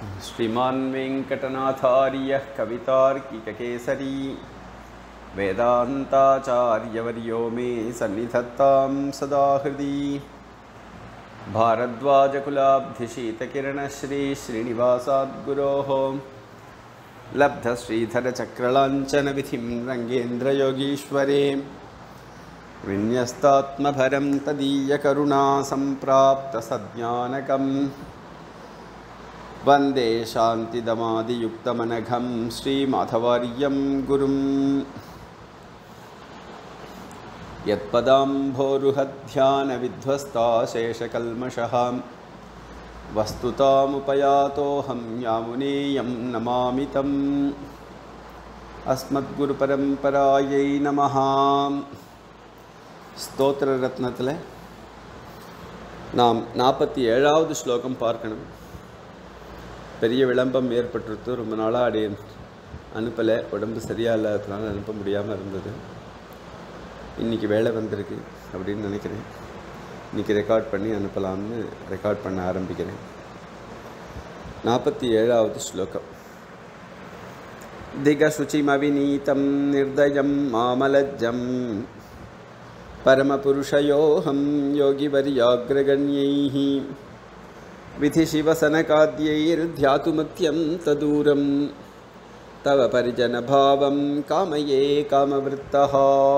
श्रीमान् वेङ्कटनाथार्यः कवितार्किककेसरी वेदान्ताचार्यवर्यो मे सन्निधत्तां सदा हृदि भारद्वाजकुलाब्धिशीतकिरणश्रीश्रीनिवासाद्गुरोः लब्धश्रीधरचक्रलाञ्छनविधिं रङ्गेन्द्रयोगीश्वरे विन्यस्तात्मभरं तदीयकरुणा सम्प्राप्तसज्ञानकम् वन्दे शान्तिदमादियुक्तमनघं श्रीमाधवार्यं गुरुम् यत्पदाम्भोरुहध्यानविध्वस्ताशेषकल्मषः वस्तुतामुपयातोऽहं यामुनेयं नमामि तम् अस्मद्गुरुपरम्परायै नमः ஸ்தோத்திர ரத்னத்தில் நாம் நாற்பத்தி ஏழாவது ஸ்லோகம் பார்க்கணும் பெரிய விளம்பம் ஏற்பட்டுருத்து ரொம்ப நாளாக அடைய அனுப்பலை உடம்பு சரியாக இல்லாததுனால அனுப்ப முடியாமல் இருந்தது இன்றைக்கி வேலை வந்திருக்கு அப்படின்னு நினைக்கிறேன் இன்றைக்கி ரெக்கார்ட் பண்ணி அனுப்பலாம்னு ரெக்கார்ட் பண்ண ஆரம்பிக்கிறேன் நாற்பத்தி ஏழாவது ஸ்லோகம் திகசுச்சிமவிநீதம் நிர்தயம் மாமலஜ்ஜம் परमपुरुषयोऽहं योगिवर्याग्रगण्यैः विधिशिवसनकाद्यैर्ध्यातुमत्यन्तदूरं तव परिजनभावं कामये कामवृत्तः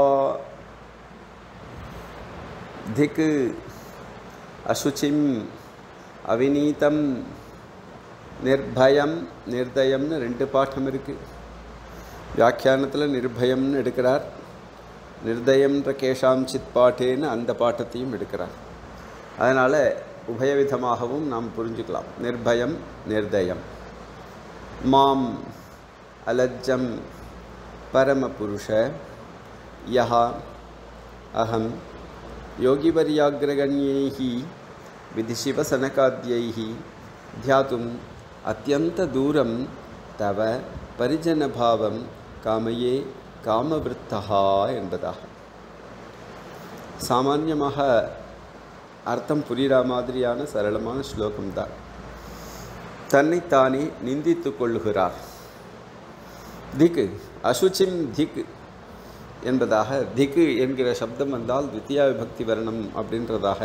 धिक् அசுச்சிம் அவிநீதம் நிர்பயம் நிர்தயம்னு ரெண்டு பாட்டம் இருக்குது வியாக்கியானத்தில் நிர்பயம்னு எடுக்கிறார் நிர்தயம்ன்ற கேஷாம் சித் பாட்டேன்னு அந்த பாட்டத்தையும் எடுக்கிறார் அதனால் உபயவிதமாகவும் நாம் புரிஞ்சுக்கலாம் நிர்பயம் நிர்தயம் மாம் அலஜ்ஜம் பரமபுருஷ யஹா அகம் योगिवर्याग्रगण्यैः विधिशिवसनकाद्यैः ध्यातुम् अत्यन्तदूरं तव परिजनभावं காமையே காமவிருத்தகா என்பதாக சாமான்யமாக அர்த்தம் புரிகிற மாதிரியான சரளமான ஸ்லோகம்தான் தன்னைத்தானே நிந்தித்து கொள்ளுகிறார் திக்கு அசுச்சிம் திக்கு என்பதாக திக்கு என்கிற சப்தம் வந்தால் வித்யா விபக்தி வர்ணம் அப்படின்றதாக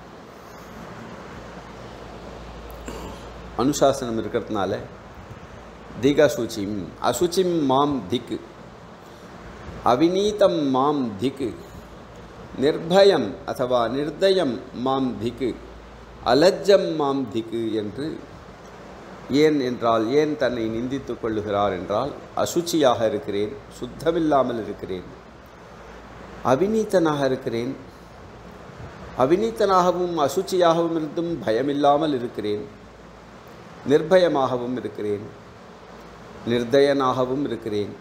அனுசாசனம் இருக்கிறதுனால திக் அசுச்சிம் அசுச்சிம் மாம் திக்கு அவிநீதம் மாம் திக்கு நிர்பயம் அथवा நிர்தயம் மாம் திக்கு அலஜ்ஜம் மாம் திக்கு என்று ஏன் என்றால் ஏன் தன்னை நிந்தித்து கொள்ளுகிறார் என்றால் அசுச்சியாக இருக்கிறேன் சுத்தமில்லாமல் இருக்கிறேன் அவிநீத்தனாக இருக்கிறேன் அவிநீத்தனாகவும் அசுச்சியாகவும் இருந்தும் பயமில்லாமல் இருக்கிறேன் நிர்பயமாகவும் இருக்கிறேன் நிர்தயனாகவும் இருக்கிறேன்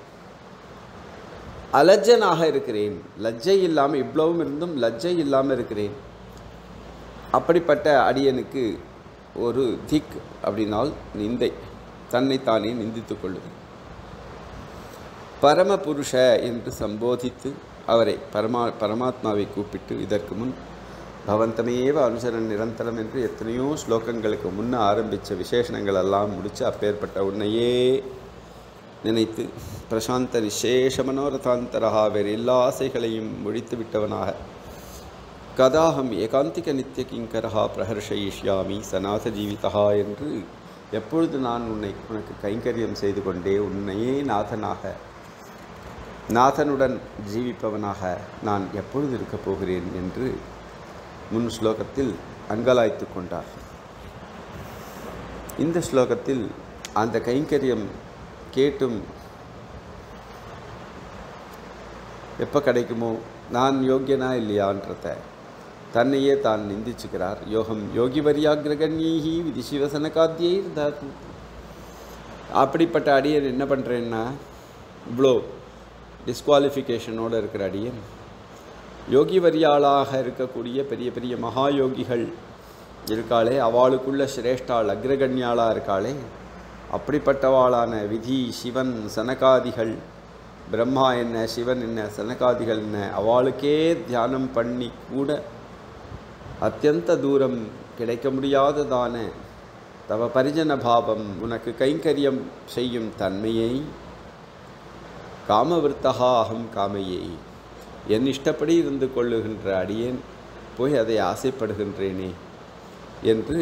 அலஜ்ஜனாக இருக்கிறேன் லஜ்ஜை இல்லாமல் இவ்வளவும் இருந்தும் லஜ்ஜை இல்லாமல் இருக்கிறேன் அப்படிப்பட்ட அடியனுக்கு ஒரு திக் அப்படின்னால் நிந்தை தன்னைத்தானே நிந்தித்து கொள்ளுது பரமபுருஷ என்று சம்போதித்து அவரை பரமா பரமாத்மாவை கூப்பிட்டு இதற்கு முன் பவந்தமேவ அனுசரன் நிரந்தரம் என்று எத்தனையோ ஸ்லோகங்களுக்கு முன்ன ஆரம்பித்த விசேஷணங்கள் எல்லாம் முடித்து அப்பேற்பட்ட உன்னையே நினைத்து பிரசாந்த நிசேஷ மனோரதாந்தரகா வேறு எல்லா ஆசைகளையும் முடித்து விட்டவனாக கதாகம் ஏகாந்திக நித்திய கிங்கரஹா பிரஹர்ஷயிஷ்யாமி சநாத ஜீவிதா என்று எப்பொழுது நான் உன்னை உனக்கு கைங்கரியம் செய்து கொண்டே உன்னையே நாதனாக நாதனுடன் ஜீவிப்பவனாக நான் எப்பொழுது இருக்கப் போகிறேன் என்று முன் ஸ்லோகத்தில் அங்கலாய்த்து கொண்டார் இந்த ஸ்லோகத்தில் அந்த கைங்கரியம் கேட்டும் எப்போ கிடைக்குமோ நான் யோக்கியனா இல்லையான்றத தன்னையே தான் நிந்திச்சுக்கிறார் யோகம் யோகி வரியாகிரகண்யீகி விதி சிவசனகாத்தியை தாத்து அப்படிப்பட்ட அடியன் என்ன பண்ணுறேன்னா இவ்வளோ டிஸ்குவாலிஃபிகேஷனோடு இருக்கிற அடியன் யோகி வரியாளாக இருக்கக்கூடிய பெரிய பெரிய மகா யோகிகள் இருக்காளே அவளுக்குள்ள சிரேஷ்டாள் அக்ரகண்யாளாக இருக்காளே அப்படிப்பட்டவாளான விதி சிவன் சனகாதிகள் பிரம்மா என்ன சிவன் என்ன சனகாதிகள் என்ன அவளுக்கே தியானம் பண்ணி கூட அத்தியந்த தூரம் கிடைக்க முடியாததான தவ பரிஜன பாவம் உனக்கு கைங்கரியம் செய்யும் தன்மையை காமவிருத்தகா அகம் காமையை என் இஷ்டப்படி இருந்து கொள்ளுகின்ற அடியேன் போய் அதை ஆசைப்படுகின்றேனே என்று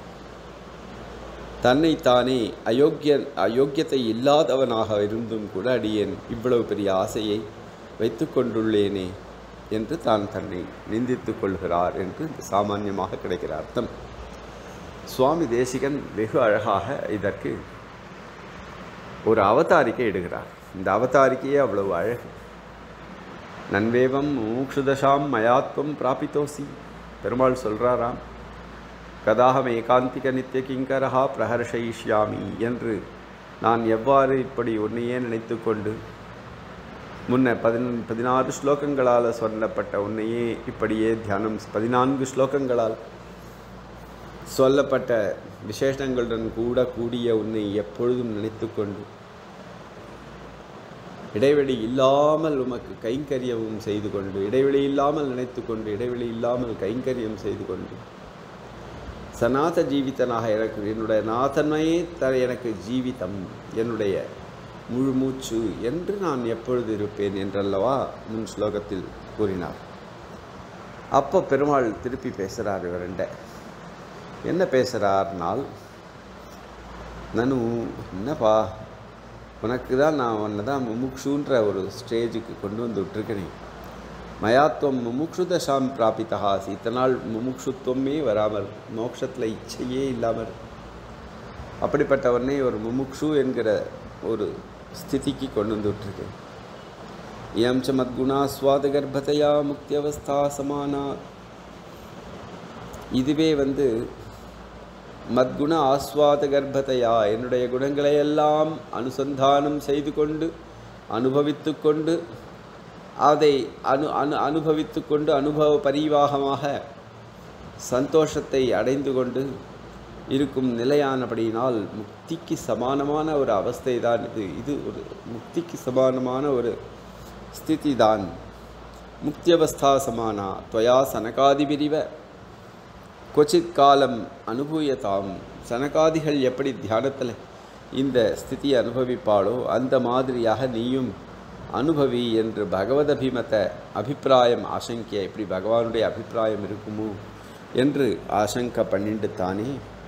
தன்னைத்தானே அயோக்கிய அயோக்கியத்தை இல்லாதவனாக இருந்தும் கூட அடியேன் இவ்வளவு பெரிய ஆசையை வைத்து கொண்டுள்ளேனே என்று தான் தன்னை நிந்தித்துக் கொள்கிறார் என்று இந்த சாமான்யமாக கிடைக்கிற அர்த்தம் சுவாமி தேசிகன் வெகு அழகாக இதற்கு ஒரு அவதாரிக்கை இடுகிறார் இந்த அவதாரிக்கையே அவ்வளவு அழகு நன்வேவம் மூக்ஷுதசாம் மயாத்வம் பிராபித்தோசி பெருமாள் சொல்கிறாராம் கதாகம் ஏகாந்திக நித்திய கிங்கரஹா பிரஹர்ஷயிஷ்யாமி என்று நான் எவ்வாறு இப்படி உன்னையே நினைத்து கொண்டு முன்ன பதின பதினாறு ஸ்லோகங்களால் சொல்லப்பட்ட உன்னையே இப்படியே தியானம் பதினான்கு ஸ்லோகங்களால் சொல்லப்பட்ட விசேஷங்களுடன் கூட கூடிய உன்னை எப்பொழுதும் நினைத்து கொண்டு இடைவெளி இல்லாமல் உமக்கு கைங்கரியமும் செய்து கொண்டு இடைவெளி இல்லாமல் நினைத்து கொண்டு இடைவெளி இல்லாமல் கைங்கரியம் செய்து கொண்டு சநாத ஜீவிதனாக எனக்கு என்னுடைய நாதன்மையே த எனக்கு ஜீவிதம் என்னுடைய முழு மூச்சு என்று நான் எப்பொழுது இருப்பேன் என்றல்லவா முன் ஸ்லோகத்தில் கூறினார் அப்போ பெருமாள் திருப்பி பேசுகிறார் இவரண்ட என்ன பேசுகிறார்னால் நனு என்னப்பா உனக்கு தான் நான் உன்னை தான் முமுக்ஷுன்ற ஒரு ஸ்டேஜுக்கு கொண்டு வந்து விட்டுருக்கனே மயாத்வம் முமுக்ஷு தசாம் பிராபித்தா இத்தனை நாள் முமுக்ஷுத்துவமே வராமல் மோட்சத்தில் இச்சையே இல்லாமல் அப்படிப்பட்டவனே ஒரு முமுக்ஷு என்கிற ஒரு ஸ்திதிக்கு கொண்டு வந்து விட்டுருக்கேன் இயம் ச மத்குணாஸ்வாத கர்ப்பதையா முக்தி அவஸ்தா சமானா இதுவே வந்து மத்குண ஆஸ்வாத கர்ப்பதையா என்னுடைய குணங்களை எல்லாம் அனுசந்தானம் செய்து கொண்டு அனுபவித்து கொண்டு அதை அனு அனு அனுபவித்து கொண்டு அனுபவ பரிவாகமாக சந்தோஷத்தை அடைந்து கொண்டு இருக்கும் நிலையானபடியினால் முக்திக்கு சமானமான ஒரு அவஸ்தை தான் இது இது ஒரு முக்திக்கு சமானமான ஒரு ஸ்திதி தான் முக்தியவஸ்தா சமானா துவயா சனகாதிபிரிவ கொச்சித் காலம் அனுபவியதாம் சனகாதிகள் எப்படி தியானத்தில் இந்த ஸ்திதியை அனுபவிப்பாளோ அந்த மாதிரியாக நீயும் அனுபவி என்று பகவத் அபிமத அபிப்பிராயம் ஆசங்கிய எப்படி பகவானுடைய அபிப்பிராயம் இருக்குமோ என்று ஆசங்க பண்ணிட்டு தானே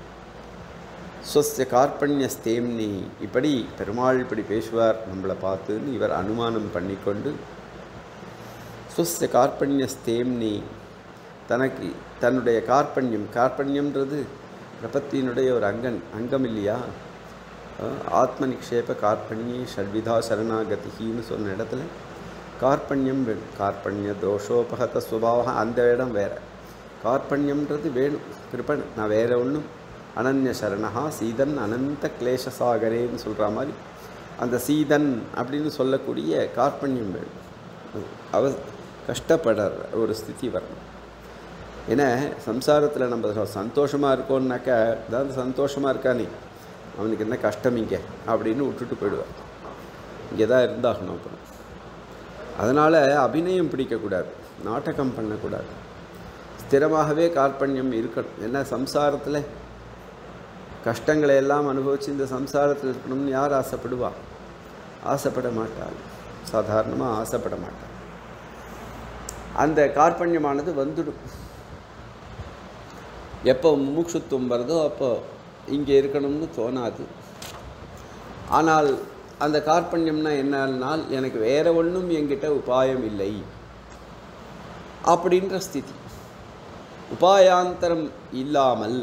ஸ்வஸ்ய கார்பண்யஸ்தேம்னி இப்படி பெருமாள் இப்படி பேசுவார் நம்மளை பார்த்துன்னு இவர் அனுமானம் பண்ணிக்கொண்டு ஸ்வஸ்ய கார்பண்யஸ்தேம்னி தனக்கு தன்னுடைய கார்பண்யம் கார்பண்யம்ன்றது பிரபத்தியினுடைய ஒரு அங்கன் அங்கம் இல்லையா ஆத்ம நிக்ஷேப கார்பண்யே ஷட்விதா சரணாகதின்னு சொன்ன இடத்துல கார்பண்யம் வேணும் கார்பண்ய தோஷோபகத சுபாவம் அந்த இடம் வேறு கார்பண்யம்ன்றது வேணும் கிருப்பன் நான் வேற ஒன்றும் அனன்ய சரணஹா சீதன் அனந்த கிளேசசாகரேன்னு சொல்கிற மாதிரி அந்த சீதன் அப்படின்னு சொல்லக்கூடிய கார்பண்யம் வேணும் அவ கஷ்டப்படுற ஒரு ஸ்திதி வரணும் ஏன்னா சம்சாரத்தில் நம்ம சந்தோஷமாக இருக்கோம்னாக்கா அதாவது சந்தோஷமாக இருக்கானே அவனுக்கு என்ன கஷ்டம் இங்கே அப்படின்னு விட்டுட்டு போயிடுவான் இங்கே தான் இருந்தாகணும் அப்புறம் அதனால் அபிநயம் பிடிக்கக்கூடாது நாடகம் பண்ணக்கூடாது ஸ்திரமாகவே கார்பண்யம் இருக்கணும் ஏன்னா சம்சாரத்தில் கஷ்டங்களை எல்லாம் அனுபவித்து இந்த சம்சாரத்தில் இருக்கணும்னு யார் ஆசைப்படுவா ஆசைப்பட மாட்டாள் சாதாரணமாக ஆசைப்பட மாட்டாள் அந்த கார்பண்யமானது வந்துடும் எப்போ முமுட்சுத்துவம் வருதோ அப்போ இங்கே இருக்கணும்னு தோணாது ஆனால் அந்த கார்பண்யம்னா என்னன்னால் எனக்கு வேற ஒன்றும் என்கிட்ட உபாயம் இல்லை அப்படின்ற ஸ்திதி உபாயாந்தரம் இல்லாமல்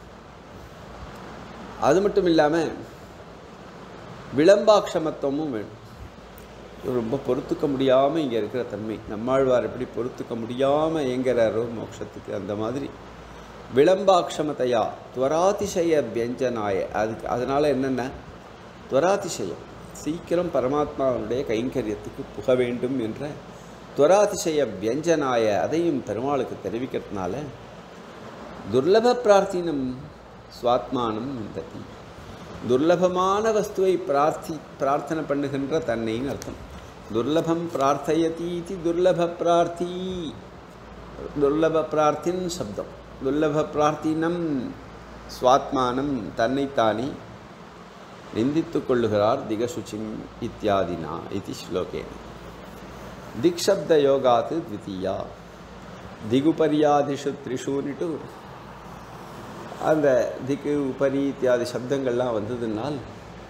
அது மட்டும் இல்லாமல் விளம்பாட்சமத்துவமும் வேணும் ரொம்ப பொறுத்துக்க முடியாமல் இங்கே இருக்கிற தன்மை நம்மாழ்வார் எப்படி பொறுத்துக்க முடியாமல் எங்கிறாரோ மோட்சத்துக்கு அந்த மாதிரி விளம்பாட்சமத்தையா துவராதிசய வியஞ்சனாய அதுக்கு அதனால் என்னென்ன துவராதிசயம் சீக்கிரம் பரமாத்மாவனுடைய கைங்கரியத்துக்கு புக வேண்டும் என்ற துவராதிசய வியஞ்சனாய அதையும் பெருமாளுக்கு தெரிவிக்கிறதுனால துர்லப பிரார்த்தினம் சுவாத்மானம் விந்ததி துர்லபமான வஸ்துவை பிரார்த்தி பிரார்த்தனை பண்ணுகின்ற தன்னைன்னு அர்த்தம் துர்லபம் பிரார்த்தயதீதி துர்லப பிரார்த்தி துர்லப பிரார்த்தின் சப்தம் துர்லப பிரார்த்தினம் சுவாத்மானம் தன்னைத்தானே நிந்தித்து கொள்ளுகிறார் திகசுச்சிம் இத்தியாதினா இது ஸ்லோகேன திக்ஷப்த யோகாத் த்விதீயா திகுபரியாதிஷு த்ரிஷூனிட்டு அந்த திக்கு உபரி இத்தியாதி சப்தங்கள்லாம் வந்ததுனால்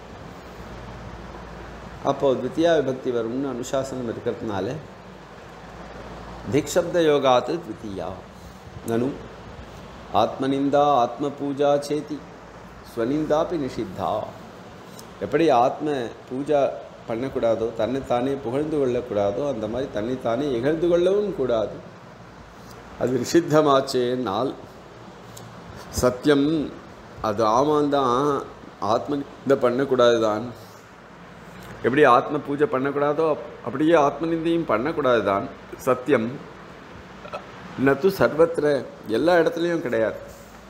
அப்போது த்வித்தியா விபக்தி வரும்னு அனுசாசனம் இருக்கிறதுனால திக்ஷப்த யோகாத் த்விதீயா நனு ஆத்மனிந்தா ஆத்ம பூஜா சேதி ஸ்வனிந்தாப்பி நிஷித்தா எப்படி ஆத்ம பூஜா பண்ணக்கூடாதோ தன்னைத்தானே புகழ்ந்து கொள்ளக்கூடாதோ அந்த மாதிரி தன்னைத்தானே இகழ்ந்து கொள்ளவும் கூடாது அது நிஷித்தமாச்சேனால் சத்தியம் அது ஆமாந்தான் ஆத்ம இந்த பண்ணக்கூடாது தான் எப்படி ஆத்ம பூஜை பண்ணக்கூடாதோ அப்- அப்படியே ஆத்ம நிந்தையும் பண்ணக்கூடாது தான் சத்தியம் நத்து சர்வத்திர எல்லா இடத்துலையும் கிடையாது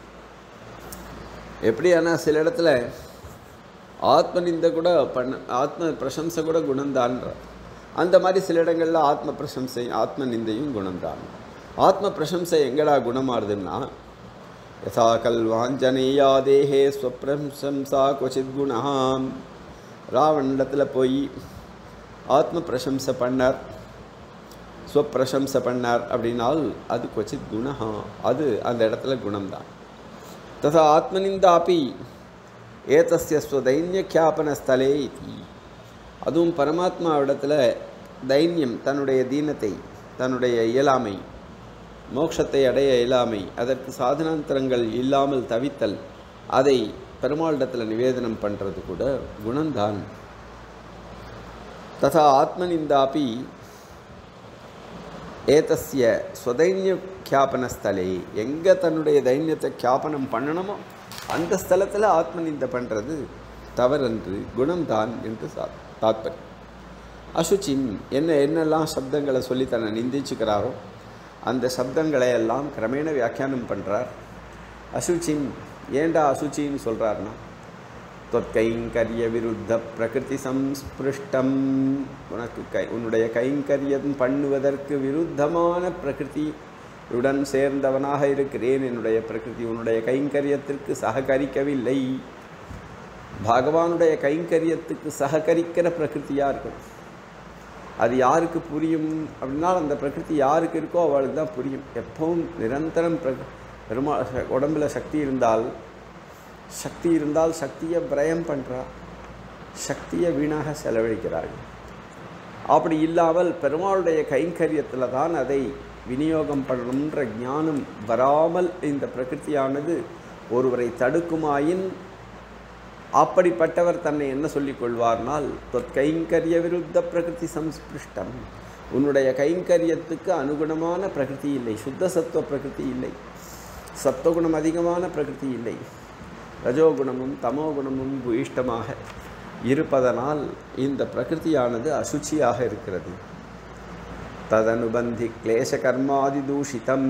எப்படி ஆனால் சில இடத்துல ஆத்ம நிந்தை கூட பண்ண ஆத்ம பிரசம்சை கூட குணம்தான்ற அந்த மாதிரி சில இடங்களில் ஆத்ம பிரசம்சை ஆத்ம நிந்தையும் குணம்தான் ஆத்ம பிரசம்சை எங்கடா குணமாறுதுன்னா யதா கல்வாஞ்சனேயா தேஹே ஸ்வப்பிரசம்சா கொச்சித் குணாம் ராவணிடத்தில் போய் ஆத்ம பிரசம்சை பண்ணார் ஸ்வப்பிரசம்சை பண்ணார் அப்படின்னால் அது கொச்சித் குணஹா அது அந்த இடத்துல குணம்தான் ததா ஆத்மனிந்தாப்பி ஏதஸ்ய ஸ்வதைன்யக்கியாபனஸ்தலே இதி அதுவும் பரமாத்மாவிடத்தில் தைன்யம் தன்னுடைய தீனத்தை தன்னுடைய இயலாமை மோட்சத்தை அடைய இயலாமை அதற்கு சாதனாந்தரங்கள் இல்லாமல் தவித்தல் அதை பெருமாளிடத்தில் நிவேதனம் பண்ணுறது கூட குணம்தான் ததா ஆத்மனிந்தாப்பி ஏதஸ்ய ஸ்வதைன்ய கியாபனஸ்தலே எங்கே தன்னுடைய தைன்யத்தை கியாபனம் பண்ணணுமோ அந்த ஸ்தலத்தில் ஆத்மநிந்த பண்ணுறது தவறன்று குணம்தான் என்று சா தாத்பரியம் அசுச்சிம் என்ன என்னெல்லாம் சப்தங்களை சொல்லி தன்னை நிந்திச்சுக்கிறாரோ அந்த சப்தங்களை எல்லாம் கிரமேண வியாக்கியானம் பண்ணுறார் அசுச்சிம் ஏண்டா அசுச்சின்னு சொல்கிறாருன்னா தொற்கைங்கரிய விருத்த பிரகிருதி சம்ஸ்பிருஷ்டம் உனக்கு கை உன்னுடைய கைங்கரியம் பண்ணுவதற்கு விருத்தமான பிரகிருதி உடன் சேர்ந்தவனாக இருக்கிறேன் என்னுடைய பிரகிருதி உன்னுடைய கைங்கரியத்திற்கு சககரிக்கவில்லை பகவானுடைய கைங்கரியத்துக்கு சககரிக்கிற பிரகிருதியாக இருக்கும் அது யாருக்கு புரியும் அப்படின்னா அந்த பிரகிருதி யாருக்கு இருக்கோ அவளுக்கு தான் புரியும் எப்பவும் நிரந்தரம் பிர பெருமா உடம்புல சக்தி இருந்தால் சக்தி இருந்தால் சக்தியை விரயம் பண்ணுறா சக்தியை வீணாக செலவழிக்கிறாள் அப்படி இல்லாமல் பெருமாளுடைய கைங்கரியத்தில் தான் அதை விநியோகம் பண்ணணுன்ற ஞானம் வராமல் இந்த பிரகிருதியானது ஒருவரை தடுக்குமாயின் அப்படிப்பட்டவர் தன்னை என்ன சொல்லிக் கொள்வார்னால் தொத் கைங்கரிய விருத்த பிரகிருதி சம்ஸ்பிருஷ்டம் உன்னுடைய கைங்கரியத்துக்கு அனுகுணமான பிரகிருதி இல்லை சுத்த சத்துவ பிரகிருதி இல்லை சத்துவகுணம் அதிகமான பிரகிருதி இல்லை ரஜோகுணமும் தமோகுணமும் பூயிஷ்டமாக இருப்பதனால் இந்த பிரகிருதியானது அசுச்சியாக இருக்கிறது ததனுபந்தி கிளேச கர்மாதி தூஷிதம்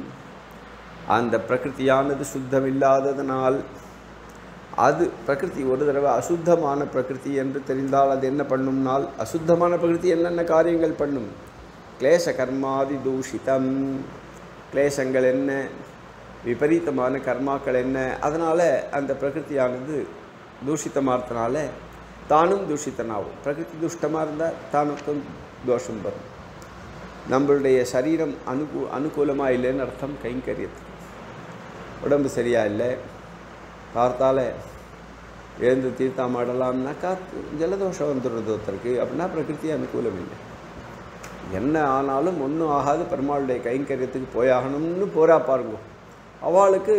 அந்த பிரகிருதியானது சுத்தமில்லாததனால் அது பிரகிருதி ஒரு தடவை அசுத்தமான பிரகிருதி என்று தெரிந்தால் அது என்ன பண்ணும்னால் அசுத்தமான பிரகிருதி என்னென்ன காரியங்கள் பண்ணும் கிளேச கர்மாதி தூஷிதம் கிளேசங்கள் என்ன விபரீதமான கர்மாக்கள் என்ன அதனால் அந்த பிரகிருதியானது தூஷிதமாகறதுனால தானும் தூஷித்தனாகும் பிரகிருதி துஷ்டமாக இருந்தால் தானுக்கும் தோஷம் வரும் நம்மளுடைய சரீரம் அனுகூ அனுகூலமாக இல்லைன்னு அர்த்தம் கைங்கரியத்துக்கு உடம்பு சரியா இல்லை பார்த்தால எழுந்து தீர்த்தாமாடலாம்னாக்கா ஜலதோஷம் வந்துடுறது ஒருத்தருக்கு அப்படின்னா பிரகிருதி அனுகூலம் இல்லை என்ன ஆனாலும் ஒன்றும் ஆகாது பெருமாளுடைய கைங்கரியத்துக்கு போயாகணும்னு போரா பாருங்க அவளுக்கு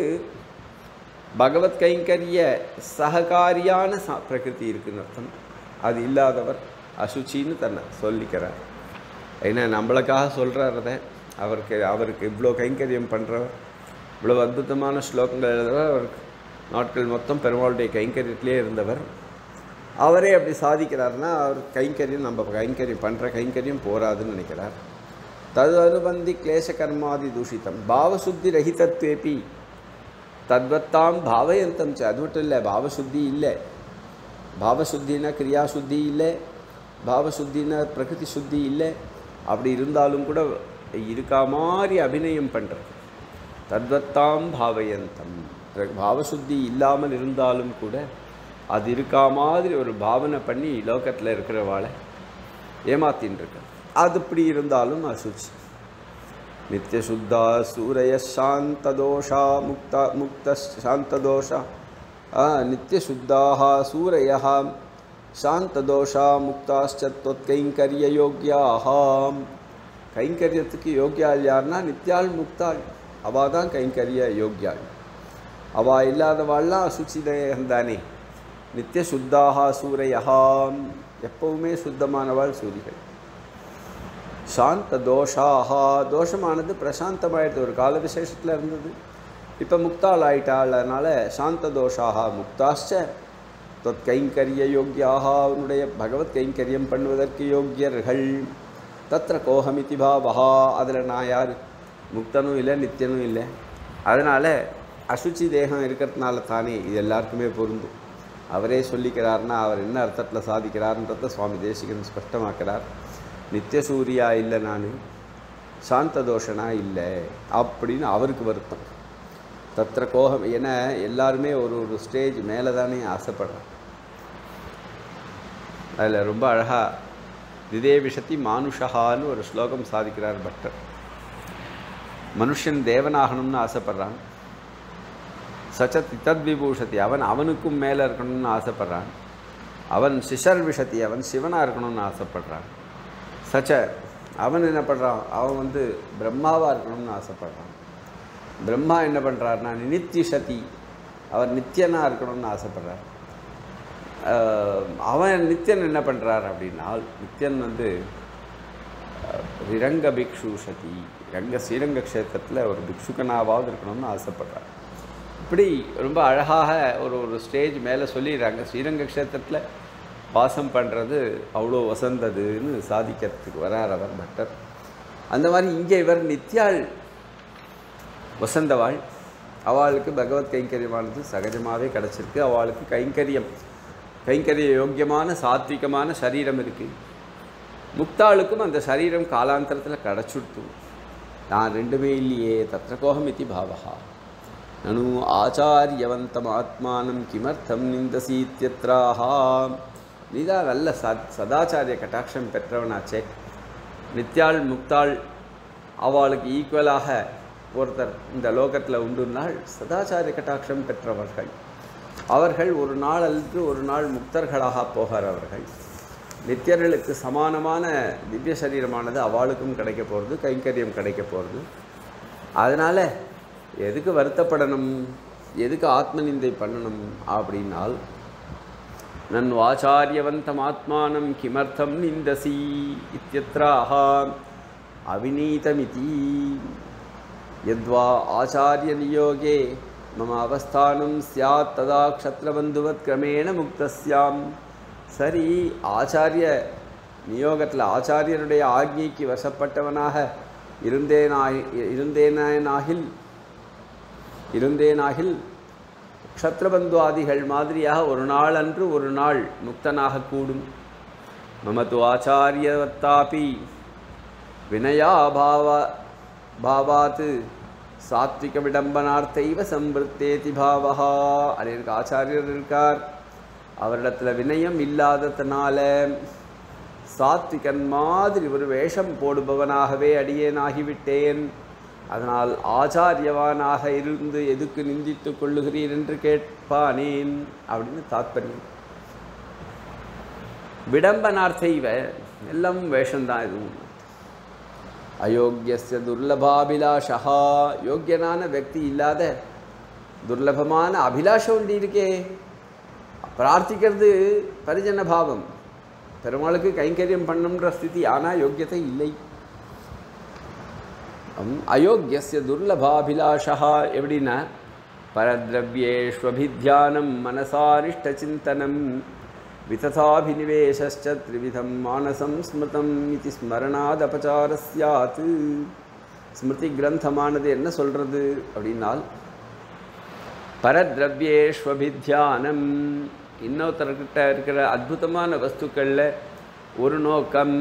பகவத் கைங்கரிய சககாரியான ச பிரகிருதி இருக்குன்னு அர்த்தம் அது இல்லாதவர் அசுச்சின்னு தன்னை சொல்லிக்கிறார் ஏன்னா நம்மளுக்காக சொல்கிறாரத அவருக்கு அவருக்கு இவ்வளோ கைங்கரியம் பண்ணுறவர் இவ்வளோ அற்புதமான ஸ்லோகங்கள் எழுதுறவர் அவருக்கு நாட்கள் மொத்தம் பெருமாளுடைய கைங்கரியத்திலே இருந்தவர் அவரே அப்படி சாதிக்கிறாருன்னா அவர் கைங்கரியம் நம்ம கைங்கரியம் பண்ணுற கைங்கரியம் போராதுன்னு நினைக்கிறார் தது அனுபந்தி கிளேச கர்மாதி தூஷிதம் பாவசுத்தி ரஹிதத்வேபி தத்வத்தாம் பாவயந்தம் ச அது மட்டும் இல்லை பாவசுத்தி இல்லை பாவசுத்தினா கிரியா சுத்தி இல்லை பாவசுத்தினா பிரகிருதி சுத்தி இல்லை அப்படி இருந்தாலும் கூட இருக்கா மாதிரி அபிநயம் பண்ணுறது தத்வத்தாம் பாவயந்தம் பாவசுத்தி இல்லாமல் இருந்தாலும் கூட அது இருக்கா மாதிரி ஒரு பாவனை பண்ணி லோகத்தில் இருக்கிறவாளை ஏமாத்தின்னு இருக்க அது இப்படி இருந்தாலும் அசுச்சி நித்தியசுத்தா சூரிய சாந்ததோஷா முக்தா முக்த சாந்ததோஷா நித்தியசுத்தாக சூரய சாந்ததோஷா முக்தாச்ச தொத்கைங்கரியயோக்கியாக கைங்கரியத்துக்கு யோக்கியாள் யாருன்னா நித்யாள் முக்தாள் அவள் தான் கைங்கரிய யோக்கியாள் அவள் இல்லாதவாள்லாம் அசுச்சிதேகம் தானே நித்திய சுத்தாக சூரையா எப்பவுமே சுத்தமானவாள் சூரியகள் சாந்த தோஷாஹா தோஷமானது பிரசாந்தமாயிடுது ஒரு கால விசேஷத்தில் இருந்தது இப்போ முக்தாள் ஆயிட்டாள் அதனால் சாந்த தோஷாக முக்தாச்ச தொத் கைங்கரிய யோக்கியாக அவனுடைய பகவத் கைங்கரியம் பண்ணுவதற்கு யோக்கியர்கள் தத்திர கோஹமிதி பாவஹா அதில் நான் யார் முக்தனும் இல்லை நித்தியனும் இல்லை அதனால் அசுச்சி தேகம் இருக்கிறதுனால தானே இது எல்லாருக்குமே பொருந்தும் அவரே சொல்லிக்கிறார்னா அவர் என்ன அர்த்தத்தில் சாதிக்கிறார்ன்றத சுவாமி தேசிகன் ஸ்பஷ்டமாக்கிறார் நித்திய சூரியா இல்லை நான் சாந்த தோஷனா இல்லை அப்படின்னு அவருக்கு வருத்தம் தத்திர கோகம் ஏன்னா எல்லாருமே ஒரு ஒரு ஸ்டேஜ் மேலே தானே ஆசைப்படுறான் அதில் ரொம்ப அழகாக திதே விஷத்தி மானுஷகான்னு ஒரு ஸ்லோகம் சாதிக்கிறார் பட்டர் மனுஷன் தேவனாகணும்னு ஆசைப்படுறான் சச்சத் தத் விபூஷதி அவன் அவனுக்கும் மேலே இருக்கணும்னு ஆசைப்படுறான் அவன் சிஷர் விஷத்தி அவன் சிவனாக இருக்கணும்னு ஆசைப்படுறான் சச்ச அவன் என்ன பண்ணுறான் அவன் வந்து பிரம்மாவாக இருக்கணும்னு ஆசைப்படுறான் பிரம்மா என்ன பண்ணுறாருனா நித்திஷதி அவர் நித்தியனாக இருக்கணும்னு ஆசைப்படுறார் ஆஹ் அவன் நித்தியன் என்ன பண்ணுறார் அப்படின்னா நித்தியன் வந்து ஆஹ் ரிரங்க பிக்ஷு சதி ரங்க ஸ்ரீரங்க க்ஷேத்திரத்தில் ஒரு பிக்ஷுக்கனாவது இருக்கணும்னு ஆசைப்படுறார் இப்படி ரொம்ப அழகாக ஒரு ஒரு ஸ்டேஜ் மேலே சொல்லிடுறாங்க ஸ்ரீரங்க க்ஷேத்திரத்தில் வாசம் பண்ணுறது அவ்வளோ வசந்ததுன்னு சாதிக்கிறதுக்கு வரார் அவர் பட்டர் அந்த மாதிரி இங்கே இவர் நித்யாள் வசந்தவாள் அவளுக்கு பகவத் கைங்கரியமானது சகஜமாகவே கிடச்சிருக்கு அவளுக்கு கைங்கரியம் கைங்கரிய யோக்கியமான சாத்விகமான சரீரம் இருக்குது முக்தாளுக்கும் அந்த சரீரம் காலாந்தரத்தில் கிடச்சுடுத்து நான் ரெண்டுமே இல்லையே தத்திர கோகம் இத்தி பாவகா நனு ஆச்சாரியவந்தம் ஆத்மானம் கிமர்த்தம் நிந்தசீத்தியத்ராஹா நீதான் நல்ல ச சதாச்சாரிய கட்டாட்சம் பெற்றவனாச்சே நித்யாள் முக்தாள் அவளுக்கு ஈக்குவலாக ஒருத்தர் இந்த லோகத்தில் உண்டுனால் சதாச்சாரிய கட்டாட்சம் பெற்றவர்கள் அவர்கள் ஒரு நாள் அல்லது ஒரு நாள் முக்தர்களாக போகிறவர்கள் நித்தியர்களுக்கு சமானமான திவ்ய சரீரமானது அவளுக்கும் கிடைக்க போகிறது கைங்கரியம் கிடைக்க போகிறது அதனால் எதுக்கு வருத்தப்படணும் எதுக்கு ஆத்ம நிந்தை பண்ணணும் அப்படின்னால் நன் வாச்சாரியவந்தம் ஆத்மானம் கிமர்த்தம் நிந்தசி இத்தியத்ராக அவிநீதமிதி यद्वा आचार्यनियोगे मम अवस्थानं स्यात् तदा क्षत्रबन्धुवत् क्रमेण मुक्तस्याम् சரி ஆச்சாரிய நியோகத்தில் ஆச்சாரியனுடைய ஆக்ஞைக்கு வசப்பட்டவனாக இருந்தேனாய் இருந்தேனாகில் இருந்தேனாகில் க்ஷத்ரபந்துவாதிகள் மாதிரியாக ஒரு நாள் அன்று ஒரு நாள் முக்தனாக கூடும் மமது ஆச்சாரியவத்தாபி வினயாபாவ பாவாத் சாத்விக விடம்பனார்த்தைவ சம்பிருத்தேதி பாவகா அது எனக்கு ஆச்சாரியர் இருக்கார் அவரிடத்துல வினயம் இல்லாததுனால சாத்விகன் மாதிரி ஒரு வேஷம் போடுபவனாகவே அடியேனாகிவிட்டேன் அதனால் ஆச்சாரியவானாக இருந்து எதுக்கு நிந்தித்து கொள்ளுகிறீர் என்று கேட்பானேன் அப்படின்னு தாத்பரியம் விடம்பனார்த்தைவ எல்லாம் வேஷம்தான் இதுவும் அயோக்கியஸ்ய துர்லபாபிலாஷா யோக்கியனான व्यक्ति இல்லாத துர்லபமான அபிலாஷம் ஒன்று இருக்கே பிரார்த்திக்கிறது பரிஜன பாவம் பெருமாளுக்கு கைங்கரியம் பண்ணுன்ற ஸ்திதி ஆனால் யோக்கியத்தை இல்லை அம் அயோக்கியஸ்ய துர்லபாபிலாஷா எப்படின்னா பரத்ரவ்யேஷ்வபித்தியானம் மனசாரிஷ்டச்சிந்தனம் விததாபினிவேஷ்ச த்ரிவிதம் மானசம் ஸ்மிருதம் இது ஸ்மரணாத் அபச்சார சியாத் ஸ்மிருதி கிரந்தமானது என்ன சொல்கிறது அப்படின்னால் பரத்ரவ்யேஷ்வபித்தியானம் இன்னொருத்தர்கிட்ட இருக்கிற அற்புதமான வஸ்துக்களில் ஒரு நோக்கம்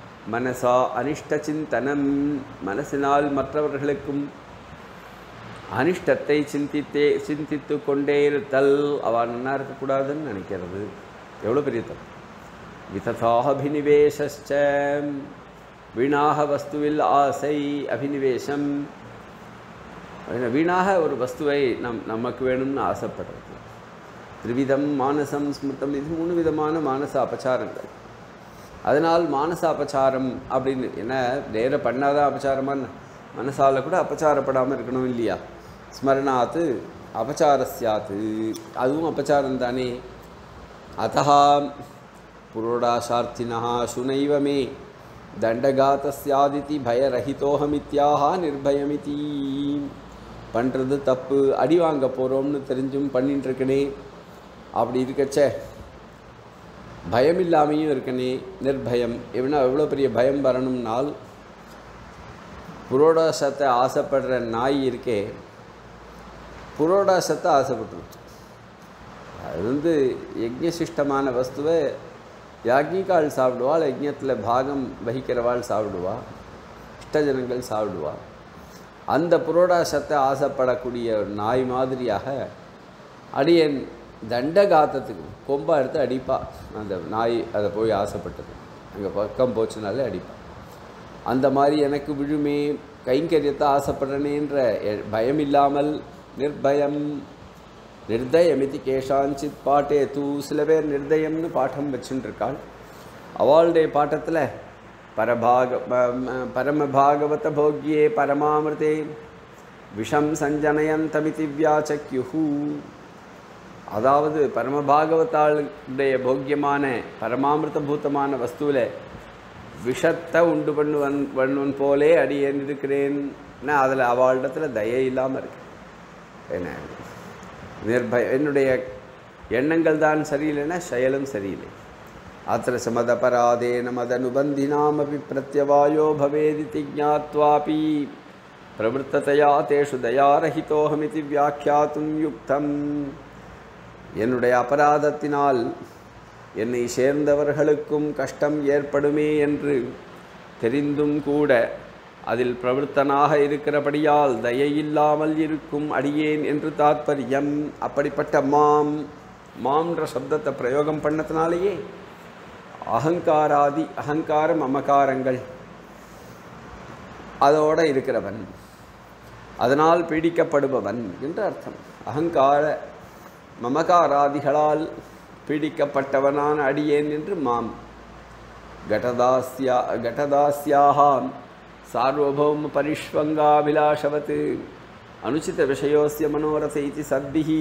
மனசா அனிஷ்ட சிந்தனம் மனசினால் மற்றவர்களுக்கும் அனிஷ்டத்தை சிந்தித்தே சிந்தித்து கொண்டே இருத்தல் அவன் நல்லா இருக்கக்கூடாதுன்னு நினைக்கிறது எவ்வளோ பெரிய தப்பு விததாக அபினிவேஷ்ச வீணாக வஸ்துவில் ஆசை அபினிவேஷம் வீணாக ஒரு வஸ்துவை நம் நமக்கு வேணும்னு ஆசைப்படுறது திரிவிதம் மானசம் ஸ்மிருதம் இது மூணு விதமான மானச அபச்சாரங்கள் அதனால் மானச அபச்சாரம் அப்படின்னு என்ன நேர பண்ணாதான் அபச்சாரமான மனசால் கூட அபச்சாரப்படாமல் இருக்கணும் இல்லையா ஸ்மரணாத்து அபச்சாரஸ்யாத்து அதுவும் அபச்சாரம் தானே அத்தா புரோடாசார்த்தினா சுனைவ மே தண்டகாத்தஸ்யாதிதி பயரஹிதோஹமித்யாக நிர்பயமிதி பண்ணுறது தப்பு அடி வாங்க போகிறோம்னு தெரிஞ்சும் பண்ணிட்டு இருக்கனே அப்படி இருக்கச்சே பயம் இல்லாமையும் இருக்கனே நிர்பயம் எவ்வளோ எவ்வளோ பெரிய பயம் வரணும்னால் புரோடாசத்தை ஆசைப்படுற நாய் இருக்கே புரோடாசத்தை ஆசைப்பட்டுருச்சு அது வந்து யஜ்ஞசிஷ்டமான வஸ்துவை யாக்ஞிகால் சாப்பிடுவாள் யஜ்ஞத்தில் பாகம் வகிக்கிறவாள் சாப்பிடுவா இஷ்டஜனங்கள் சாப்பிடுவா அந்த புரோடாசத்தை ஆசைப்படக்கூடிய ஒரு நாய் மாதிரியாக அடியன் தண்டகாத்தத்துக்கு கொம்பை எடுத்து அடிப்பா அந்த நாய் அதை போய் ஆசைப்பட்டது அங்கே பக்கம் போச்சுனாலே அடிப்பா அந்த மாதிரி எனக்கு விழுமே கைங்கரியத்தை ஆசைப்படுறேனேன்ற எ- பயம் இல்லாமல் நிர்பயம் நிர்தயமிதி கேஷாஞ்சித் பாட்டே தூ சில பேர் நிர்தயம்னு பாட்டம் வச்சுட்டு இருக்காள் அவளுடைய பாட்டத்தில் பரபாக ப- ம- பரமபாகவத போக்யே பரமாமிருதே விஷம் சஞ்சனயந்தமிதி வியாச்சக்யுஹு அதாவது பரமபாகவத்தாளுடைய போக்கியமான பரமாமிருத பூத்தமான வஸ்துவில் விஷத்தை உண்டு பண்ணுவன் பண்ணுவன் போலே அடியேன் இருக்கிறேன்னா அதில் அவளிடத்துல தயை இல்லாமல் இருக்கு என்ன நிர்பய என்னுடைய எண்ணங்கள் தான் சரியில்லைன்னா செயலும் சரியில்லை அத்திர சமதபராதேன மதனுபந்தினாமபி பிரத்யவாயோ பவேதிதி ஜாத்வாபி பிரவருத்ததையா தேஷு தயாரஹிதோஹமிதி வியாக்கியாத்தும் யுக்தம் என்னுடைய அபராதத்தினால் என்னை சேர்ந்தவர்களுக்கும் கஷ்டம் ஏற்படுமே என்று தெரிந்தும் கூட அதில் பிரவருத்தனாக இருக்கிறபடியால் தயையில்லாமல் இருக்கும் அடியேன் என்று தாத்பரியம் அப்படிப்பட்ட மாம் மாம்ன்ற சப்தத்தை பிரயோகம் பண்ணதுனாலேயே அகங்காராதி அகங்காரம் அமகாரங்கள் அதோட இருக்கிறவன் அதனால் பீடிக்கப்படுபவன் என்று அர்த்தம் அகங்கார மமகாராதிகளால் பீடிக்கப்பட்டவனான அடியேன் என்று மாம் கடதாஸ்யா கடதாஸ்யாகாம் சார்வபௌம பரிஷ்வங்காபிலாஷவத் அனுச்சித விஷயோஸ்ய மனோரத இதி சத்பிஹி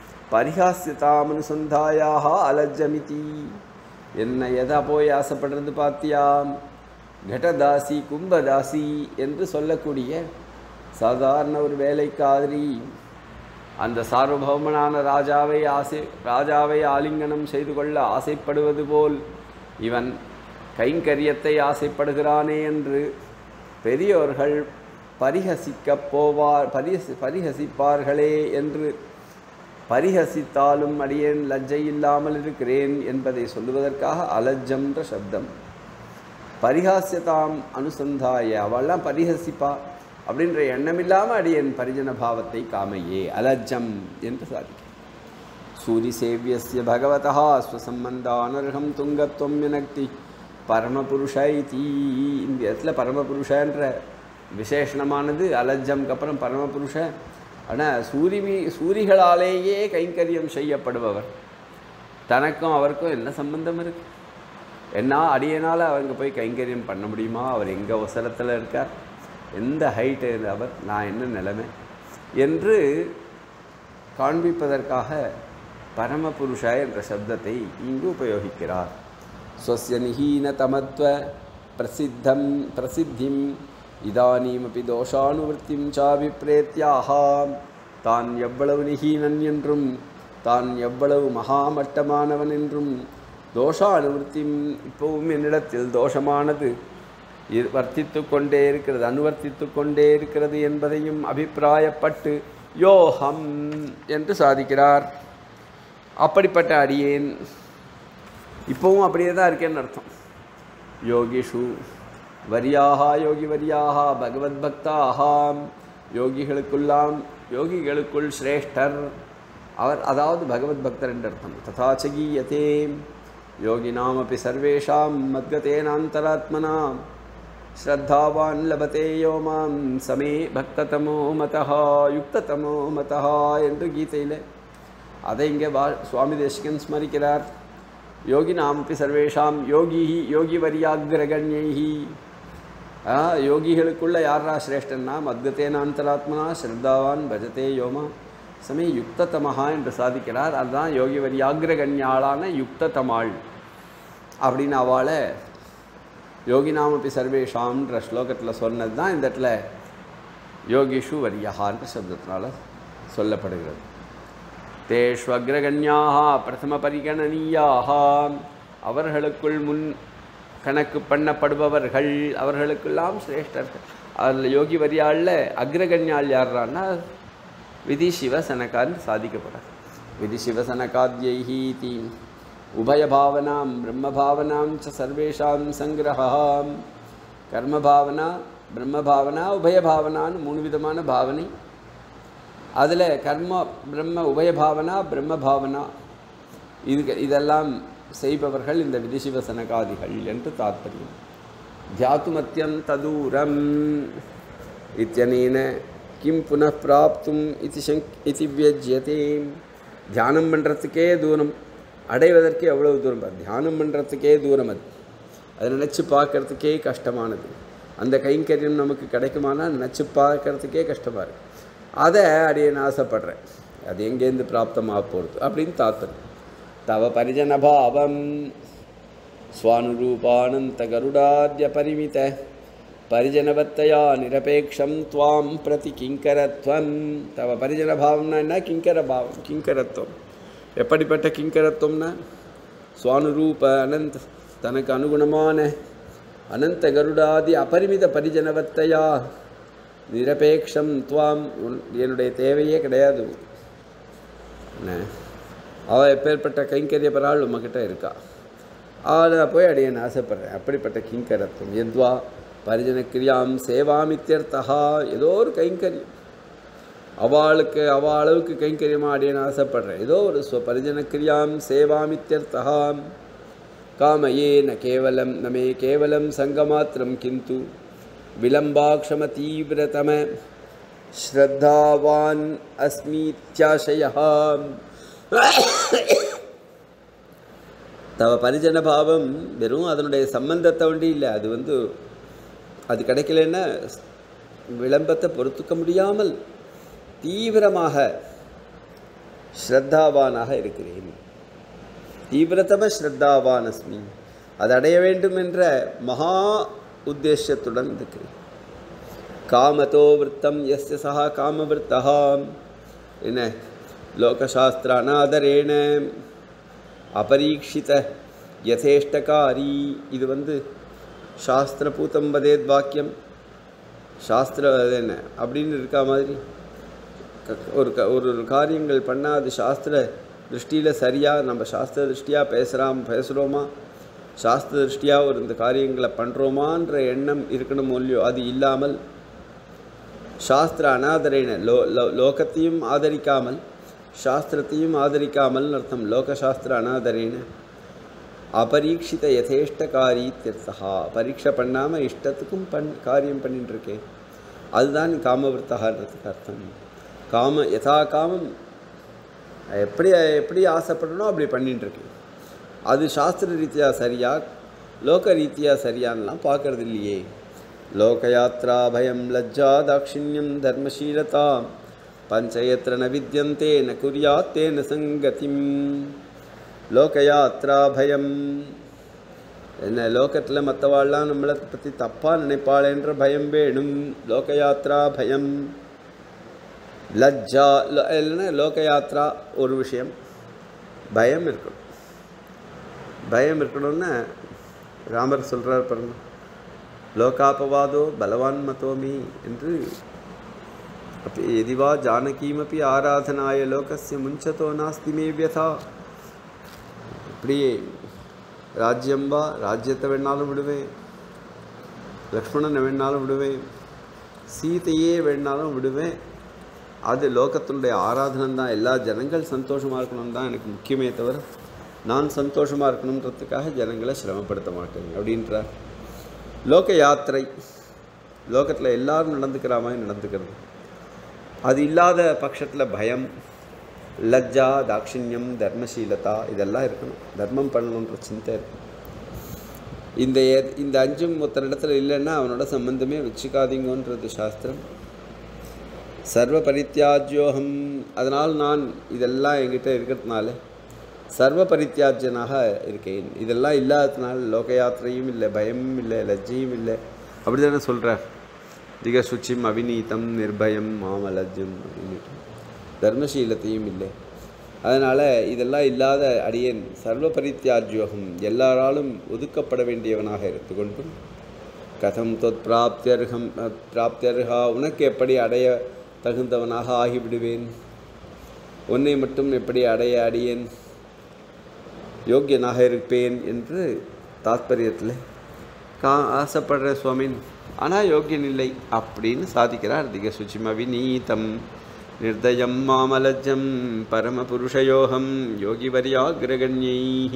பரிஹாஸ்யதாமனுசந்தாயாக அலஜ்ஜமிதி என்ன எதா போய் ஆசைப்படுறது பார்த்தியாம் கடதாசி கும்பதாசி என்று சொல்லக்கூடிய சாதாரண ஒரு வேலைக்காரி அந்த சார்வபௌமனான ராஜாவை ஆசை ராஜாவை ஆலிங்கனம் செய்து கொள்ள ஆசைப்படுவது போல் இவன் கைங்கரியத்தை ஆசைப்படுகிறானே என்று பெரியோர்கள் பரிஹசிக்கப் போவார் பரிஹசி பரிஹசிப்பார்களே என்று பரிஹசித்தாலும் அடியேன் லஜ்ஜை இல்லாமல் இருக்கிறேன் என்பதை சொல்லுவதற்காக அலஜ்ஜம்ன்ற சப்தம் பரிஹாசியதாம் அனுசந்தாய அவள்லாம் பரிஹசிப்பா அப்படின்ற எண்ணமில்லாமல் அடியேன் பரிஜன பாவத்தை காமையே அலஜ்ஜம் என்று சாதிக்கிறேன் சூரிசேவியஸ்ய பகவதா ஸ்வசம்பந்தானர்ஹம் துங்கத்வம் வினக்தி பரமபுருஷ இதி இந்த இடத்துல பரமபுருஷன்ற விசேஷணமானது அலஜ்ஜம்க்கு அப்புறம் பரமபுருஷ ஆனால் சூரிமி சூரிகளாலேயே கைங்கரியம் செய்யப்படுபவர் தனக்கும் அவருக்கும் என்ன சம்பந்தம் இருக்கு என்ன அடியனால் அவங்க போய் கைங்கரியம் பண்ண முடியுமா அவர் எங்கே அவசரத்தில் இருக்கார் எந்த ஹைட்டு அவர் நான் என்ன நிலைமை என்று காண்பிப்பதற்காக பரமபுருஷ என்ற சப்தத்தை இங்கு உபயோகிக்கிறார் ஸ்வஸ்ய நிஹீனதமத்வ பிரசித்தம் பிரசித்திம் இதானீமபி தோஷானுவர்த்திம் சாபிப்ரேத்யாக தான் எவ்வளவு நிஹீனன் என்றும் தான் எவ்வளவு மகாமட்டமானவன் என்றும் தோஷானுவர்த்திம் இப்பவும் என்னிடத்தில் தோஷமானது இரு- வர்த்தித்து கொண்டே இருக்கிறது அனுவர்த்தித்து கொண்டே இருக்கிறது என்பதையும் அபிப்பிராயப்பட்டு யோகம் என்று சாதிக்கிறார் அப்படிப்பட்ட அடியேன் இப்போவும் அப்படியே தான் இருக்கேன்னு அர்த்தம் யோகிஷு வரியாக யோகி வரியாக பகவத் பக்தாக யோகிகளுக்குள்ளாம் யோகிகளுக்குள் சிரேஷ்டர் அவர் அதாவது பகவத் பக்தர் என்று அர்த்தம் ததாச்ச கீயத்தே யோகினாமப்பி சர்வேஷாம் மத்கதேனாந்தராத்மனா ஸ்ரத்தாவான் லபதே யோ மாம் சமே பக்ததமோ மதஹா யுக்ததமோ மதஹா என்று கீதையில் அதை இங்கே வா சுவாமி தேசிகன் ஸ்மரிக்கிறார் யோகினாமப்பி சர்வேஷாம் யோகி யோகி வரியாகிரகண்யைஹி ஆ, யோகிகளுக்குள்ள யாரா சிரேஷ்டன்னா மத்கத்தேனாந்தராத்மனா ஸ்ரத்தாவான் பஜதே யோமா சமே யுக்ததமஹா என்று சாதிக்கிறார் அதுதான் யோகி வரியாகிரகண்யாளான யுக்ததமாள் அப்படின்னு அவளை யோகினாமப்பி சர்வேஷாம்ன்ற ஸ்லோகத்தில் சொன்னது தான் இந்த இடத்துல யோகிஷு வரியஹான்ற சப்தத்தினால சொல்லப்படுகிறது தேஷ்வ அக்ரகண்யாக பிரதம பரிகணனீயாக அவர்களுக்குள் முன் கணக்கு பண்ணப்படுபவர்கள் அவர்களுக்கெல்லாம் சிரேஷ்டர்கள் அதில் யோகி வரியாளில் அக்ரகண்யாள் யார்றான்னா விதி சிவசனகான்னு சாதிக்கப்படுறார் விதி சிவசனகாத்யைஹி தீ உபயபாவனாம் பிரம்மபாவனாம் ச சர்வேஷாம் சங்கிரகாம் கர்மபாவனா பிரம்மபாவனா உபயபாவனான்னு மூணு விதமான பாவனை அதில் கர்ம பிரம்ம உபயபாவனா பிரம்ம பாவனா இது இதெல்லாம் செய்பவர்கள் இந்த விதிசிவசனகாதிகள் என்று தாத்பரியம் தியாத்துமத்தியந்ததூரம் இத்தியனேன கிம் புனః பிராப்தும் இது சங்க் இது வியஜ்யதே தியானம் பண்ணுறதுக்கே தூரம் அடைவதற்கு எவ்வளவு தூரம் பாரு. தியானம் பண்ணுறதுக்கே தூரம் அது அதை நினச்சி பார்க்கறதுக்கே கஷ்டமானது அந்த கைங்கரியம் நமக்கு கிடைக்குமானா நினச்சி பார்க்கறதுக்கே கஷ்டமாக இருக்கு அதை அடியேன் ஆசைப்படுறேன் அது எங்கேருந்து பிராப்தமாக போகிறது அப்படின்னு தாத்தரும் தவ பரிஜன பாவம் ஸ்வானுரூபானந்த கருடாத்ய பரிமித பரிஜனவத்தையா நிரபேக்ஷம் துவாம் பிரதி கிங்கரத்வம் தவ பரிஜன பாவம்னா என்ன கிங்கர பாவம் கிங்கரத்துவம் எப்படிப்பட்ட கிங்கரத்துவம்னா சுவானுரூப அனந்த தனக்கு அனுகுணமான அனந்த கருடாதி அபரிமித பரிஜனவத்தையா நிரபேக்ஷம் துவாம் உன்- என்னுடைய தேவையே கிடையாது என்ன அவள் எப்பேற்பட்ட கைங்கரியப்பராள் உம்மகிட்ட இருக்கா அதை போய் அடியேன் ஆசைப்படுறேன் அப்படிப்பட்ட கிங்கரத்துவம் எத்வா பரிஜன கிரியாம் சேவாமித்தியர்த்தகா ஏதோ ஒரு கைங்கரியம் அவளுக்கு அவ அளவுக்கு கைங்கரியமாக அடியேன் ஆசைப்படுறேன் ஏதோ ஒரு ஸ்வ பரிஜன கிரியாம் சேவாமித்தியர்த்தகா காமயே ந கேவலம் ந மே கேவலம் சங்கமாத்திரம் கிந்து விலம்பாக்ஷம தீவிரதம ஸ்ரத்தாவான் அஸ்மீத்யாசயா தவ பரிஜன பாவம் வெறும் அதனுடைய சம்பந்தத்தை ஒண்டி இல்லை அது வந்து அது கிடைக்கலன்னா விளம்பத்தை பொறுத்துக்க முடியாமல் தீவிரமாக ஸ்ரத்தாவானாக இருக்கிறேன் தீவிரதம ஸ்ரத்தாவான் அஸ்மி அது அடைய வேண்டும் என்ற மகா உத்தேசத்துடன் இருக்கிறேன் காமதோ விருத்தம் எஸ்ய சஹா காமவிருத்தா என்ன லோகசாஸ்திர அநாதரேன அபரீட்சித யதேஷ்டகாரி இது வந்து சாஸ்திரபூதம் வதேத் வாக்கியம் சாஸ்திர அது என்ன அப்படின்னு இருக்கா மாதிரி க- ஒரு க ஒரு ஒரு காரியங்கள் பண்ணால் அது சாஸ்திர திருஷ்டியில் சரியாக நம்ம சாஸ்திர திருஷ்டியாக பேசுகிறாம் பேசுகிறோமா சாஸ்திர திருஷ்டியாக ஒரு இந்த காரியங்களை பண்ணுறோமான்ற எண்ணம் இருக்கணும் இல்லையோ அது இல்லாமல் சாஸ்திர அனாதரேன லோ லோ- லோகத்தையும் ஆதரிக்காமல் சாஸ்திரத்தையும் ஆதரிக்காமல் அர்த்தம் லோகசாஸ்திர அனாதரேன அபரீட்சித யதேஷ்டகாரி தீர்த்தகா பரீட்சை பண்ணாமல் இஷ்டத்துக்கும் பண் காரியம் பண்ணிட்டு இருக்கேன் அதுதான் காமவிருத்தகான்றதுக்கு அர்த்தம் காம யதா காமம் எப்படி எப்படி ஆசைப்படணும் அப்படி பண்ணிட்டு இருக்கேன் அது சாஸ்திர ரீதியாக சரியா லோக ரீதியாக சரியான்லாம் பார்க்கறது இல்லையே லோகயாத்ரா பயம் லஜ்ஜா தாட்சிணியம் தர்மசீலதா பஞ்சயத்திர ந வித்யந்தே ந குரியாத் தேன சங்கதிம் லோகயாத்ரா பயம் என்ன லோகத்தில் மற்றவாள்லாம் நம்மளை பற்றி தப்பாக நினைப்பாளேன்ற பயம் வேணும் லோகயாத்ரா பயம் லஜ்ஜா லோ- இல்லைன்னா லோகயாத்ரா ஒரு விஷயம் பயம் இருக்கணும் பயம் இருக்கணும்னா ராமர் சொல்கிறார் பாருங்க லோகாபவாதோ பலவான் மதோமி என்று அப்படி எதிவா ஜானகீமப்பி ஆராதனாய லோகஸ்ய முஞ்சதோ நாஸ்தி மே வியதா இப்படியே ராஜ்யம்பா ராஜ்யத்தை வேணாலும் விடுவேன் லக்ஷ்மணனை வேணாலும் விடுவேன் சீதையே வேணாலும் விடுவேன் அது லோகத்தினுடைய ஆராதனம் தான் எல்லா ஜனங்கள் சந்தோஷமாக இருக்கணும் தான் எனக்கு முக்கியமே தவிர நான் சந்தோஷமாக இருக்கணுன்றதுக்காக ஜனங்களை சிரமப்படுத்த மாட்டேன் அப்படின்றார் லோக யாத்திரை லோகத்தில் எல்லாரும் நடந்துக்கிற மாதிரி நடந்துக்கிறது அது இல்லாத பட்சத்தில் பயம் லஜ்ஜா தாட்சிணியம் தர்மசீலதா இதெல்லாம் இருக்கணும் தர்மம் பண்ணணுன்ற சிந்தை இருக்கும் இந்த எ- இந்த அஞ்சும் ஒருத்தரிடத்துல இல்லைன்னா அவனோட சம்பந்தமே வச்சுக்காதீங்கன்றது சாஸ்திரம் சர்வ பரித்தியாஜ்யோகம் அதனால் நான் இதெல்லாம் என்கிட்ட இருக்கிறதுனால சர்வ பரித்தியாஜ்யனாக இருக்கேன் இதெல்லாம் இல்லாததுனால லோக யாத்திரையும் இல்லை பயமும் இல்லை லஜ்ஜையும் இல்லை அப்படி தானே சொல்கிறார் திக சுச்சிம் அவிநீதம் நிர்பயம் மாமலஜ்ஜம் அப்படின்ட்டு தர்மசீலத்தையும் இல்லை அதனால் இதெல்லாம் இல்லாத அடியேன் சர்வ பரித்தியாஜ்யோகம் எல்லாராலும் ஒதுக்கப்பட வேண்டியவனாக எடுத்துக்கொண்டும் கதம் தொத் பிராப்தியர்ஹம் அஹ், பிராப்தியர்ஹா உனக்கு எப்படி அடைய தகுந்தவனாக ஆகிவிடுவேன் உன்னை மட்டும் எப்படி அடைய அடியேன் யோக்கியனாக இருப்பேன் என்று தாத்பரியத்தில் கா ஆசைப்படுற சுவாமின் ஆனால் யோக்கியன் இல்லை அப்படின்னு சாதிக்கிறார் திக சுச்சிம விநீதம் நிர்தயம் மாமலஜம் பரமபுருஷயோகம் யோகிவர்யாகிரகண்யைः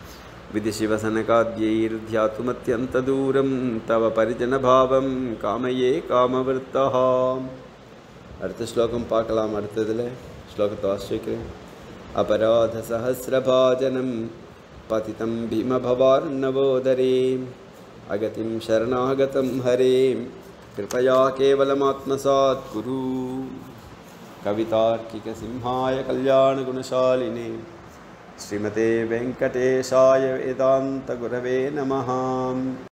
विधिशिवसनकाद्यैर्ध्यातुमत्यन्तदूरं तव परिजनभावं कामये कामवृत्तः அடுத்த ஸ்லோகம் பார்க்கலாம் அடுத்ததில் ஸ்லோகத்தை வாசிக்கிறேன் அபராதசஹசிரபாஜனம் பதிதம் பீமபவார்ணவோதரே அகதிம் சரணாகதம் ஹரே கிருபயா கேவலமாத்மசாத் குரு कवितार्किकसिंहाय कल्याणगुणशालिने श्रीमते वेङ्कटेशाय वेदान्तगुरवे नमः